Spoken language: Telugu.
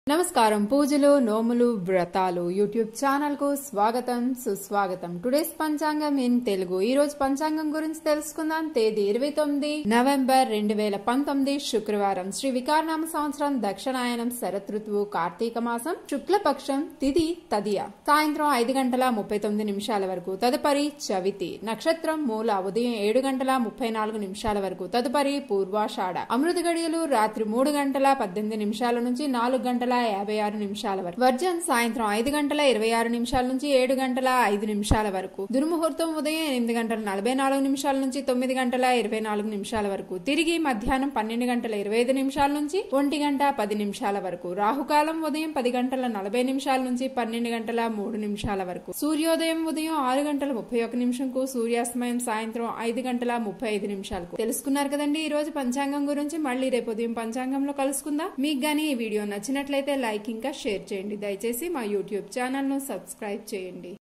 నమస్కారం పూజలు నోములు వ్రతాలు యూట్యూబ్ ఛానల్ కు స్వాగతం సుస్వాగతం టుడేస్ పంచాంగం ఇన్ తెలుగు ఈ రోజు పంచాంగం గురించి తెలుసుకుందాం తేదీ ఇరవై తొమ్మిది నవంబర్ రెండు వేల పంతొమ్మిది శుక్రవారం శ్రీ వికారనామ సంవత్సరం దక్షిణాయనం శరత్ ఋతువు కార్తీక మాసం శుక్లపక్షం తిది తదియ సాయంత్రం ఐదు గంటల ముప్పై తొమ్మిది నిమిషాల వరకు తదుపరి చవితి నక్షత్రం మూల ఉదయం ఏడు గంటల ముప్పై నాలుగు నిమిషాల వరకు తదుపరి పూర్వాషాఢ అమృత గడియలు రాత్రి మూడు గంటల పద్దెనిమిది నిమిషాల నుంచి నాలుగు గంటల యాభై ఆరు నిమిషాల వరకు వర్జన్ సాయంత్రం ఐదు గంటల ఇరవై ఆరు నిమిషాల నుంచి ఏడు గంటల ఐదు నిమిషాల వరకు దుర్ముహూర్తం ఉదయం ఎనిమిది గంటల నలభై నాలుగు నిమిషాల నుంచి తొమ్మిది గంటల ఇరవై నాలుగు నిమిషాల వరకు తిరిగి మధ్యాహ్నం పన్నెండు గంటల ఇరవై ఐదు నిమిషాల నుంచి ఒంటి గంట పది నిమిషాల వరకు రాహుకాలం ఉదయం పది గంటల నలభై నిమిషాల నుంచి పన్నెండు గంటల మూడు నిమిషాల వరకు సూర్యోదయం ఉదయం ఆరు గంటల ముప్పై ఒక నిమిషంకు సూర్యాస్తమయం సాయంత్రం ఐదు గంటల ముప్పై ఐదు నిమిషాలకు తెలుసుకున్నారు కదండి ఈ రోజు పంచాంగం గురించి మళ్ళీ రేపు ఉదయం పంచాంగంలో కలుసుకుందాం మీకు గానీ ఈ వీడియో నచ్చినట్లయితే లైక్ ఇంకా షేర్ చేయండి దయచేసి మా యూట్యూబ్ ఛానల్ ను సబ్స్క్రైబ్ చేయండి